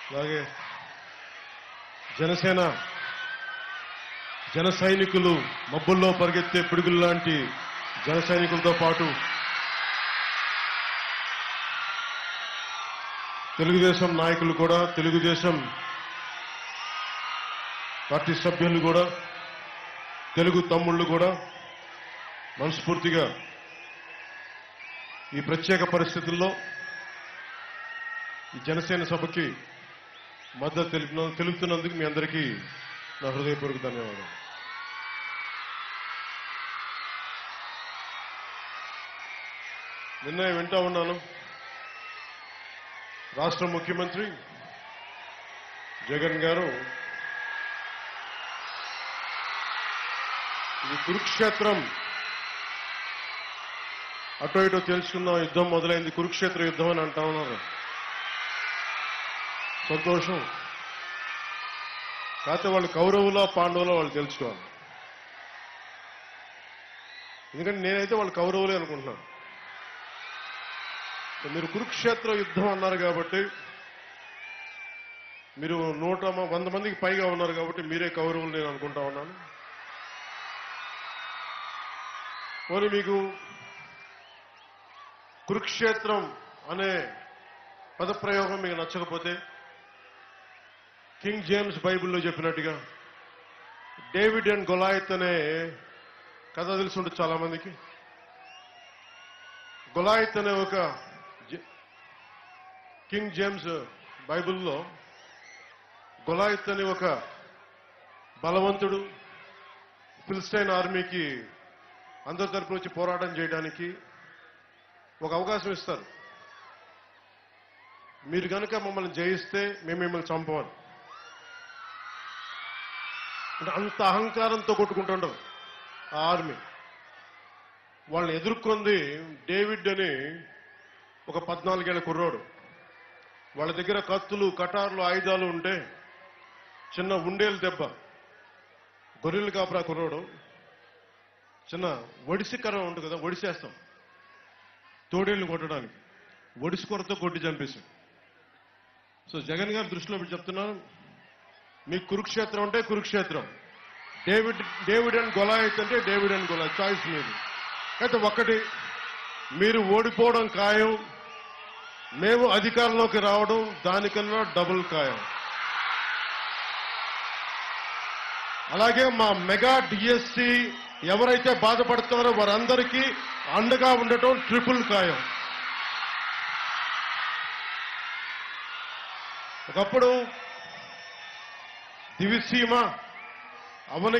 అలాగే జనసేన జన సైనికులు మబ్బుల్లో పరిగెత్తే పిడుగులు లాంటి జన సైనికులతో పాటు తెలుగుదేశం నాయకులు కూడా తెలుగుదేశం పార్టీ సభ్యులు కూడా తెలుగు తమ్ముళ్ళు కూడా మనస్ఫూర్తిగా ఈ ప్రత్యేక పరిస్థితుల్లో ఈ జనసేన సభకి మద్దతు తెలిపిన తెలుపుతున్నందుకు మీ అందరికీ నా హృదయపూర్వక ధన్యవాదాలు నిన్న వింటా ఉన్నాను రాష్ట్ర ముఖ్యమంత్రి జగన్ గారు ఇది కురుక్షేత్రం అటో ఇటో తెలుసుకున్న యుద్ధం మొదలైంది కురుక్షేత్ర యుద్ధం అని అంటా ఉన్నారు సంతోషం కాకపోతే వాళ్ళు కౌరవులో పాండవులో వాళ్ళు తెలుసుకోవాలి ఎందుకంటే నేనైతే వాళ్ళు కౌరవులే అనుకుంటున్నాను సో మీరు కురుక్షేత్ర యుద్ధం అన్నారు కాబట్టి మీరు నూట మ- వంద మందికి పైగా ఉన్నారు కాబట్టి మీరే కౌరవులు నేను అనుకుంటా ఉన్నాను పోనీ మీకు కురుక్షేత్రం అనే పదప్రయోగం మీకు నచ్చకపోతే కింగ్ జేమ్స్ బైబిల్లో చెప్పినట్టుగా డేవిడ్ అండ్ గొలాయత్ అనే కథ తెలిసి ఉంటుంది చాలా మందికి గొలాయత్ అనే ఒక జ- కింగ్ జేమ్స్ బైబిల్లో గొలాయత్ అనే ఒక బలవంతుడు ఫిలిస్టైన్ ఆర్మీకి అందరి తరపు నుంచి పోరాటం చేయడానికి ఒక అవకాశం ఇస్తారు మీరు కనుక మమ్మల్ని జయిస్తే మేము మిమ్మల్ని చంపవాలి అంటే అంత అహంకారంతో కొట్టుకుంటుండవు ఆ ఆర్మీ వాళ్ళని ఎదుర్కొంది డేవిడ్ అని ఒక పద్నాలుగేళ్ల కుర్రోడు వాళ్ళ దగ్గర కత్తులు కటార్లు ఆయుధాలు ఉంటే చిన్న ఉండేలు దెబ్బ గొర్రెలు కాపురా కుర్రోడు చిన్న ఒడిసి కర్ర ఉంటుంది కదా ఒడిసేస్తాం తోడేళ్ళు కొట్టడానికి ఒడిసి కొరతో కొట్టి చంపేశాం సో జగన్ గారి దృష్టిలో పెట్టి చెప్తున్నాను మీకు కురుక్షేత్రం అంటే Kurukshetra David David and Goliath అంటే డేవిడ్ అండ్ గొలా చాయిస్ మీది అయితే ఒక్కటి మీరు ఓడిపోవడం ఖాయం మేము అధికారంలోకి రావడం దానికన్నా డబుల్ ఖాయం అలాగే మా మెగా డిఎస్సి ఎవరైతే బాధపడుతున్నారో వారందరికీ అండగా ఉండటం ట్రిపుల్ ఖాయం ఒకప్పుడు దివిసీమ అవని